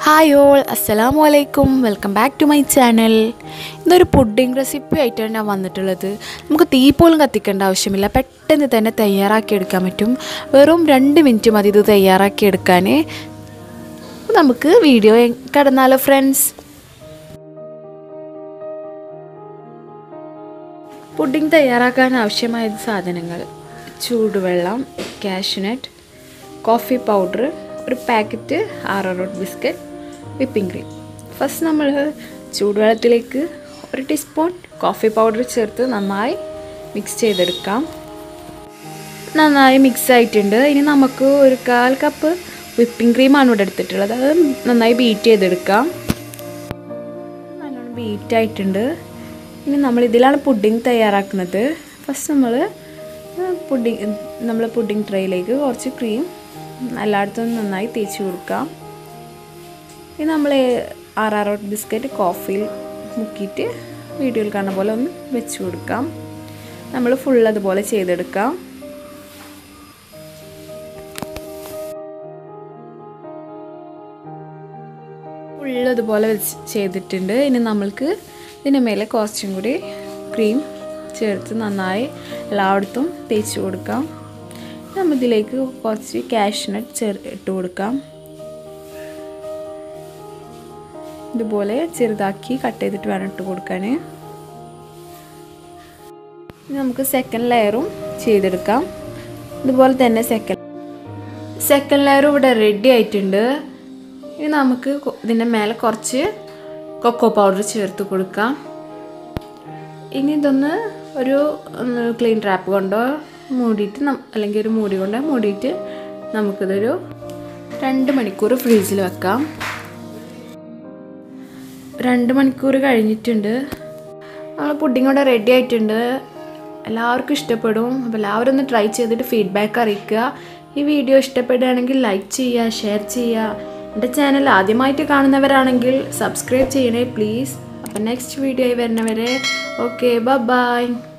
hi all അസ്സലാമു അലൈക്കും welcome back to my channel ഇന്നൊരു പുഡിംഗ് റെസിപ്പി ആയിട്ടാണ് ഞാൻ വന്നിട്ടുള്ളത് നമുക്ക് തീ പോലും കത്തിക്കേണ്ട ആവശ്യമില്ല പെട്ടെന്ന് തന്നെ തയ്യാറാക്കി എടുക്കാൻ പറ്റും വെറും രണ്ട് മിനിറ്റ് മതി ഇത് തയ്യാറാക്കി എടുക്കാൻ നമുക്ക് വീഡിയോ കടന്നാലോ ഫ്രണ്ട്സ് പുഡിംഗ് തയ്യാറാക്കാൻ ആവശ്യമായ സാധനങ്ങൾ ചൂടുവെള്ളം കാഷ്നട്ട് കോഫി പൗഡർ ഒരു packet arrowroot biscuit whipping cream first നമ്മൾ ചൂടുവെള്ളത്തിലേക്ക് ഒരു ടീസ്പൂൺ കോഫി പൗഡർ ചേർത്ത് നന്നായി മിക്സ് ചെയ്തെടുക്കാം നന്നായി മിക്സ് ആയിട്ടുണ്ട് ഇനി നമുക്ക് ഒരു കാൽ കപ്പ് വിപ്പിംഗ് ക്രീമാണ് ഇവിടെ എടുത്തിട്ടുള്ളത് അത് നന്നായി ബീറ്റ് ചെയ്തെടുക്കാം നല്ലോണം ബീറ്റ് ആയിട്ടുണ്ട് ഇനി നമ്മൾ ഇതിലാണ് പുഡിംഗ് തയ്യാറാക്കുന്നത് ഫസ്റ്റ് നമ്മൾ പുഡിംഗ് നമ്മൾ പുഡിംഗ് ട്രേയിലേക്ക് കുറച്ച് ക്രീം എല്ലായിടത്തും നന്നായി തേച്ച് കൊടുക്കാം ഇനി നമ്മൾ ആറാറോട്ട് ബിസ്ക്കറ്റ് കോഫിയിൽ മുക്കിയിട്ട് വീഡിയോയിൽ കാണുന്ന പോലെ ഒന്ന് വെച്ച് കൊടുക്കാം നമ്മൾ ഫുൾ അതുപോലെ ചെയ്തെടുക്കാം ഫുൾ അതുപോലെ വെച്ച് ചെയ്തിട്ടുണ്ട് ഇനി നമ്മൾക്ക് ഇതിന് മേലെ കുറച്ചും കൂടി ക്രീം ചേർത്ത് നന്നായി എല്ലായിടത്തും തേച്ച് കൊടുക്കാം നമ്മൾ ഇതിലേക്ക് കുറച്ച് കാഷ്നട്ട് ചേർ ഇട്ട് കൊടുക്കാം ഇതുപോലെ ചെറുതാക്കി കട്ട് ചെയ്തിട്ട് വേണം ഇട്ട് കൊടുക്കാൻ നമുക്ക് സെക്കൻഡ് ലെയറും ചെയ്തെടുക്കാം ഇതുപോലെ തന്നെ സെക്കൻഡ് സെക്കൻഡ് ലെയറും ഇവിടെ റെഡി ആയിട്ടുണ്ട് ഇനി നമുക്ക് ഇതിൻ്റെ മേലെ കുറച്ച് കൊക്കോ പൗഡർ ചേർത്ത് കൊടുക്കാം ഇനി ഇതൊന്ന് ഒരു ക്ലീൻ ട്രാപ്പ് കൊണ്ടോ മൂടിയിട്ട് അല്ലെങ്കിൽ ഒരു മൂടി കൊണ്ട് മൂടിയിട്ട് നമുക്കിതൊരു രണ്ട് മണിക്കൂർ ഫ്രീസിൽ വെക്കാം രണ്ട് മണിക്കൂർ കഴിഞ്ഞിട്ടുണ്ട് നമ്മൾ പുഡിംഗ് ഇവിടെ റെഡി ആയിട്ടുണ്ട് എല്ലാവർക്കും ഇഷ്ടപ്പെടും അപ്പോൾ എല്ലാവരും ഒന്ന് ട്രൈ ചെയ്തിട്ട് ഫീഡ്ബാക്ക് അറിയിക്കുക ഈ വീഡിയോ ഇഷ്ടപ്പെടുകയാണെങ്കിൽ ലൈക്ക് ചെയ്യുക ഷെയർ ചെയ്യുക എൻ്റെ ചാനൽ ആദ്യമായിട്ട് കാണുന്നവരാണെങ്കിൽ സബ്സ്ക്രൈബ് ചെയ്യണേ പ്ലീസ് അപ്പം നെക്സ്റ്റ് വീഡിയോ വരുന്നവരെ ഓക്കെ ബൈ